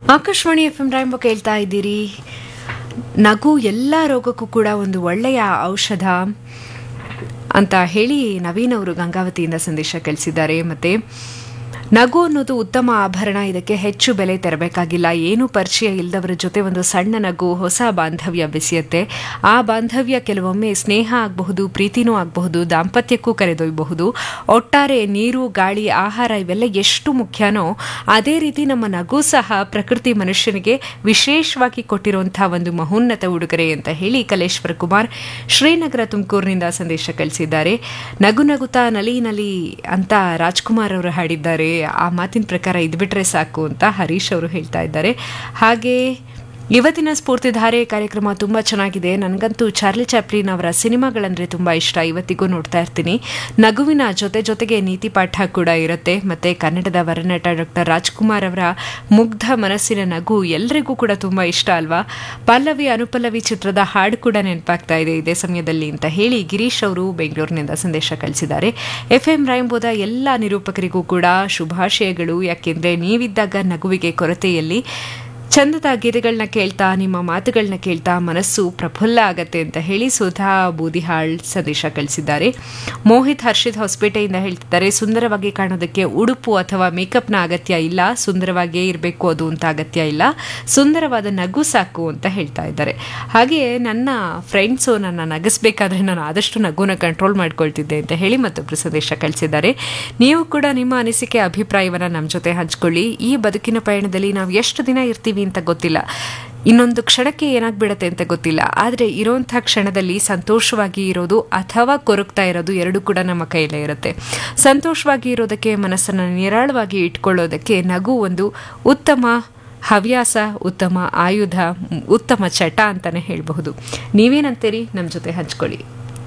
Akashvani F M ರಾಯಂಬ ಕೇಳ್ತಾ ಇದ್ದೀರಿ ನಗು ಎಲ್ಲ ರೋಗಕ್ಕೂ ಕೂಡ ಒಂದು ಒಳ್ಳೆಯ ಔಷಧ ಅಂತ ಹೇಳಿ ನವೀನ್ ಅವರು ಗಂಗಾವತಿಯಿಂದ ಸಂದೇಶ ಕಳಿಸಿದ್ದಾರೆ ಮತ್ತೆ ನಗು ಅನ್ನೋದು ಉತ್ತಮ ಆಭರಣ ಇದಕ್ಕೆ ಹೆಚ್ಚು ಬೆಲೆ ತೆರಬೇಕಾಗಿಲ್ಲ ಏನು ಪರಿಚಯ ಇಲ್ಲದವರ ಜೊತೆ ಒಂದು ಸಣ್ಣ ನಗು ಹೊಸ ಬಾಂಧವ್ಯ ಬೆಸೆಯುತ್ತೆ ಆ ಬಾಂಧವ್ಯ ಕೆಲವೊಮ್ಮೆ ಸ್ನೇಹ ಆಗಬಹುದು ಪ್ರೀತಿನೂ ಆಗಬಹುದು ದಾಂಪತ್ಯಕ್ಕೂ ಕರೆದೊಯ್ಯಬಹುದು ಒಟ್ಟಾರೆ ನೀರು ಗಾಳಿ ಆಹಾರ ಇವೆಲ್ಲ ಎಷ್ಟು ಮುಖ್ಯನೋ ಅದೇ ರೀತಿ ನಮ್ಮ ನಗು ಸಹ ಪ್ರಕೃತಿ ಮನುಷ್ಯನಿಗೆ ವಿಶೇಷವಾಗಿ ಕೊಟ್ಟಿರುವಂತಹ ಒಂದು ಮಹೋನ್ನತ ಉಡುಗೊರೆ ಅಂತ ಹೇಳಿ ಕಲೇಶ್ವರ ಕುಮಾರ್ ಶ್ರೀನಗರ ತುಮಕೂರಿನಿಂದ ಸಂದೇಶ ಕಳಿಸಿದ್ದಾರೆ ನಗು ನಗುತ್ತಾ ನಲಿ ನಲಿ ಅಂತ ರಾಜ್ಕುಮಾರ್ ಅವರು ಹಾಡಿದ್ದಾರೆ ಆ ಮಾತಿನ ಪ್ರಕಾರ ಇದ್ಬಿಟ್ರೆ ಸಾಕು ಅಂತ ಹರೀಶ್ ಅವರು ಹೇಳ್ತಾ ಇದ್ದಾರೆ ಹಾಗೆ ಇವತ್ತಿನ ಸ್ಫೂರ್ತಿಧಾರೆ ಕಾರ್ಯಕ್ರಮ ತುಂಬ ಚೆನ್ನಾಗಿದೆ ನನಗಂತೂ ಚಾರ್ಲಿ ಚಾಪ್ಲಿನ್ ಅವರ ಸಿನಿಮಾಗಳಂದ್ರೆ ತುಂಬ ಇಷ್ಟ ಇವತ್ತಿಗೂ ನೋಡ್ತಾ ಇರ್ತೀನಿ ನಗುವಿನ ಜೊತೆ ಜೊತೆಗೆ ನೀತಿ ಪಾಠ ಕೂಡ ಇರುತ್ತೆ ಮತ್ತೆ ಕನ್ನಡದ ವರನಟ ಡಾಕ್ಟರ್ ರಾಜ್ಕುಮಾರ್ ಅವರ ಮುಗ್ಧ ಮನಸ್ಸಿನ ನಗು ಎಲ್ಲರಿಗೂ ಕೂಡ ತುಂಬ ಇಷ್ಟ ಅಲ್ವಾ ಪಲ್ಲವಿ ಅನುಪಲ್ಲವಿ ಚಿತ್ರದ ಹಾಡು ಕೂಡ ನೆನಪಾಗ್ತಾ ಇದೆ ಇದೇ ಸಮಯದಲ್ಲಿ ಅಂತ ಹೇಳಿ ಗಿರೀಶ್ ಅವರು ಬೆಂಗಳೂರಿನಿಂದ ಸಂದೇಶ ಕಳಿಸಿದ್ದಾರೆ ಎಫ್ ಎಂ ರಾಯಂಬೋದ ಎಲ್ಲ ನಿರೂಪಕರಿಗೂ ಕೂಡ ಶುಭಾಶಯಗಳು ಯಾಕೆಂದ್ರೆ ನೀವಿದ್ದಾಗ ನಗುವಿಗೆ ಕೊರತೆಯಲ್ಲಿ ಚಂದದ ಗೀತೆಗಳನ್ನ ಕೇಳ್ತಾ ನಿಮ್ಮ ಮಾತುಗಳನ್ನ ಕೇಳ್ತಾ ಮನಸ್ಸು ಪ್ರಫುಲ್ಲ ಆಗತ್ತೆ ಅಂತ ಹೇಳಿ ಸುಧಾ ಬೂದಿಹಾಳ್ ಸಂದೇಶ ಕಳಿಸಿದ್ದಾರೆ ಮೋಹಿತ್ ಹರ್ಷಿತ್ ಹೊಸಪೇಟೆಯಿಂದ ಹೇಳ್ತಿದ್ದಾರೆ ಸುಂದರವಾಗಿ ಕಾಣೋದಕ್ಕೆ ಉಡುಪು ಅಥವಾ ಮೇಕಪ್ನ ಅಗತ್ಯ ಇಲ್ಲ ಸುಂದರವಾಗಿಯೇ ಇರಬೇಕು ಅದು ಅಂತ ಅಗತ್ಯ ಇಲ್ಲ ಸುಂದರವಾದ ನಗು ಸಾಕು ಅಂತ ಹೇಳ್ತಾ ಇದ್ದಾರೆ ಹಾಗೆ ನನ್ನ ಫ್ರೆಂಡ್ಸು ನನ್ನ ನಗಿಸ್ಬೇಕಾದ್ರೆ ನಾನು ಆದಷ್ಟು ನಗುನ ಕಂಟ್ರೋಲ್ ಮಾಡ್ಕೊಳ್ತಿದ್ದೆ ಅಂತ ಹೇಳಿ ಮತ್ತೊಬ್ಬರು ಸಂದೇಶ ಕಳಿಸಿದ್ದಾರೆ ನೀವು ಕೂಡ ನಿಮ್ಮ ಅನಿಸಿಕೆ ಅಭಿಪ್ರಾಯವನ್ನು ನಮ್ಮ ಜೊತೆ ಹಂಚ್ಕೊಳ್ಳಿ ಈ ಬದುಕಿನ ಪಯಣದಲ್ಲಿ ನಾವು ಎಷ್ಟು ದಿನ ಇರ್ತೀವಿ ಅಂತ ಗೊತ್ತಿಲ್ಲ ಇನ್ನೊಂದು ಕ್ಷಣಕ್ಕೆ ಏನಾಗ್ಬಿಡತ್ತೆ ಅಂತ ಗೊತ್ತಿಲ್ಲ ಆದರೆ ಇರೋಂಥ ಕ್ಷಣದಲ್ಲಿ ಸಂತೋಷವಾಗಿ ಇರೋದು ಅಥವಾ ಕೊರಗ್ತಾ ಇರೋದು ಎರಡು ಕೂಡ ನಮ್ಮ ಕೈಲೇ ಇರುತ್ತೆ ಸಂತೋಷವಾಗಿ ಇರೋದಕ್ಕೆ ಮನಸ್ಸನ್ನು ನಿರಾಳವಾಗಿ ಇಟ್ಕೊಳ್ಳೋದಕ್ಕೆ ನಗು ಒಂದು ಉತ್ತಮ ಹವ್ಯಾಸ ಉತ್ತಮ ಆಯುಧ ಉತ್ತಮ ಚಟ ಅಂತಾನೆ ಹೇಳಬಹುದು ನೀವೇನಂತೀರಿ ನಮ್ಮ ಜೊತೆ ಹಂಚ್ಕೊಳ್ಳಿ